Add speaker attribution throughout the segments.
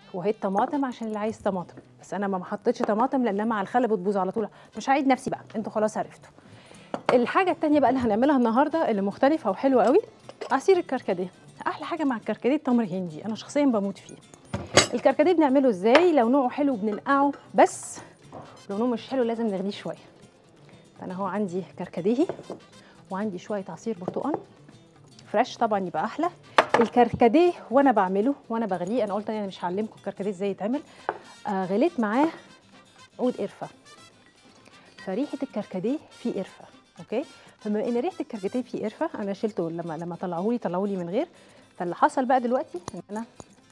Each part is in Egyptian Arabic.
Speaker 1: وهي الطماطم عشان اللي عايز طماطم بس انا ما حطيتش طماطم لانها مع الخل بتبوظ على طول مش هعيد نفسي بقى انتوا خلاص عرفتوا الحاجه التانية بقى اللي هنعملها النهارده اللي مختلفه وحلوه قوي عصير الكركديه احلى حاجه مع الكركديه التمر هندي انا شخصيا بموت فيه الكركديه بنعمله ازاي لو نوعه حلو بننقعه بس لو نوعه مش حلو لازم نغليه شويه فانا هو عندي كركديه وعندي شويه عصير برتقال فريش طبعا يبقى احلى الكركديه وانا بعمله وانا بغليه انا قلت انا مش هعلمكم الكركديه ازاي يتعمل آه غليت معاه عود قرفه فريحه الكركديه فيه قرفه اوكي فبما ان ريحه الكركديه فيه قرفه انا شلته لما لما طلعوه لي طلعوه لي من غير فاللي حصل بقى دلوقتي ان انا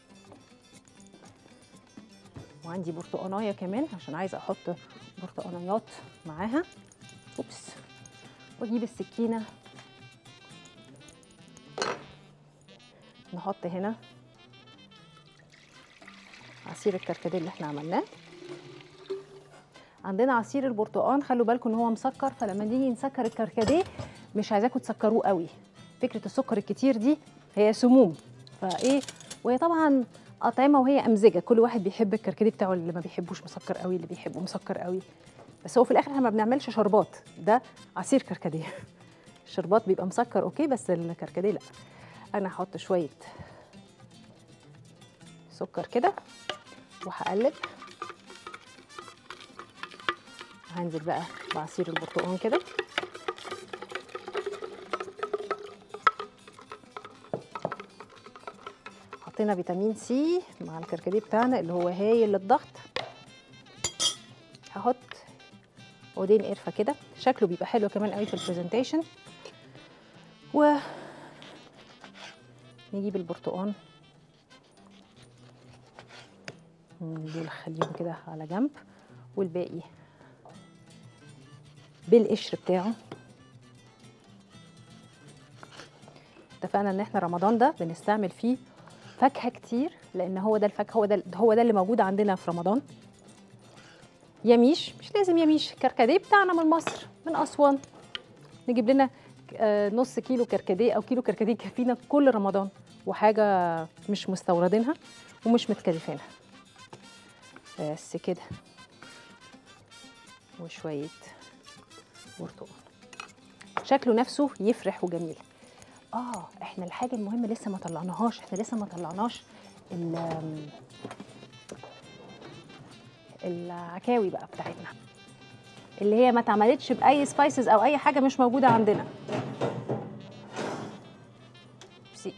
Speaker 1: وعندي برتقانايه كمان عشان عايزه احط برتقانيات معاها اوبس واجيب السكينه نحط هنا عصير الكركديه اللي احنا عملناه عندنا عصير البرتقال خلوا بالكم ان هو مسكر فلما نيجي نسكر الكركديه مش عايزاكم تسكروه قوي فكره السكر الكتير دي هي سموم فايه وهي طبعا اطعمه وهي امزجه كل واحد بيحب الكركديه بتاعه اللي ما بيحبوش مسكر قوي اللي بيحبه مسكر قوي بس هو في الاخر احنا ما بنعملش شربات ده عصير كركديه الشربات بيبقى مسكر اوكي بس الكركديه لا انا هحط شويه سكر كده وهقلب هنزل بقى بعصير البرتقال كده حطينا فيتامين سي مع الكركديه بتاعنا اللي هو هايل للضغط هحط عودين قرفه كده شكله بيبقى حلو كمان قوي في البرزنتيشن و نجيب البرتقال دول خليهم كده على جنب والباقي بالقشر بتاعه اتفقنا ان احنا رمضان ده بنستعمل فيه فاكهه كتير لان هو ده الفاكهه هو ده هو ده اللي موجود عندنا في رمضان يميش مش لازم يميش كركديه بتاعنا من مصر من اسوان نجيب لنا آه، نص كيلو كركديه او كيلو كركديه يكفينا كل رمضان وحاجه مش مستوردينها ومش متكلفينها بس كده وشويه برتقال شكله نفسه يفرح وجميل اه احنا الحاجه المهمه لسه ما طلعناهاش احنا لسه ما طلعناش ال- العكاوي بقى بتاعتنا اللي هي ما اتعملتش باي سبايسز او اي حاجه مش موجوده عندنا سي.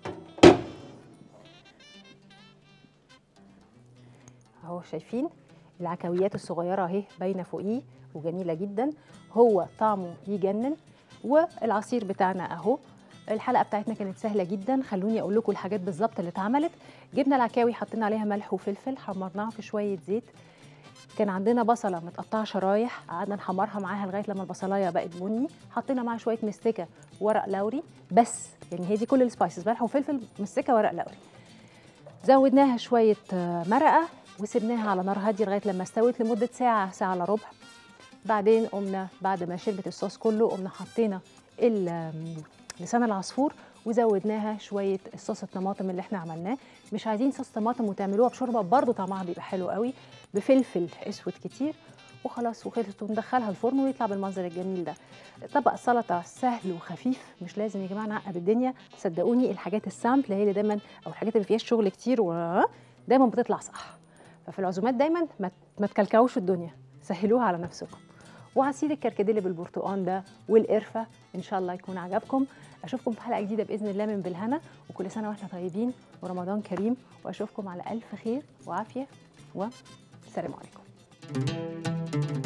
Speaker 1: اهو شايفين العكاويات الصغيره اهي باينه فوقيه وجميله جدا هو طعمه يجنن والعصير بتاعنا اهو الحلقه بتاعتنا كانت سهله جدا خلوني اقول لكم الحاجات بالظبط اللي اتعملت جبنا العكاوي حطينا عليها ملح وفلفل حمرناها في شويه زيت كان عندنا بصله متقطعه شرايح قعدنا نحمرها معاها لغايه لما البصلايه بقت بني حطينا معاها شويه مستكه ورق لوري بس يعني هي دي كل السبايسز ملح وفلفل مستكه ورق لوري زودناها شويه آه، مرقه وسبناها على نار هاديه لغايه لما استوت لمده ساعه ساعه الا ربع بعدين قمنا بعد ما شربت الصوص كله قمنا حطينا ال- آم، لسان العصفور وزودناها شويه صوص الطماطم اللي احنا عملناه مش عايزين صوص طماطم وتعملوها بشوربه برضو طعمها بيبقى حلو قوي بفلفل اسود كتير وخلاص وخلصت وندخلها الفرن ويطلع بالمنظر الجميل ده طبق سلطه سهل وخفيف مش لازم يا جماعه نعقد الدنيا صدقوني الحاجات السامبل هي اللي دايما او الحاجات اللي فيهاش شغل كتير و دايما بتطلع صح ففي العزومات دايما ما ما تكلكعوش الدنيا سهلوها على نفسكم وعصير الكركديه اللي بالبرتقال ده والقرفه ان شاء الله يكون عجبكم اشوفكم في حلقه جديده باذن الله من بالهنا وكل سنه واحنا طيبين ورمضان كريم واشوفكم على الف خير وعافيه والسلام عليكم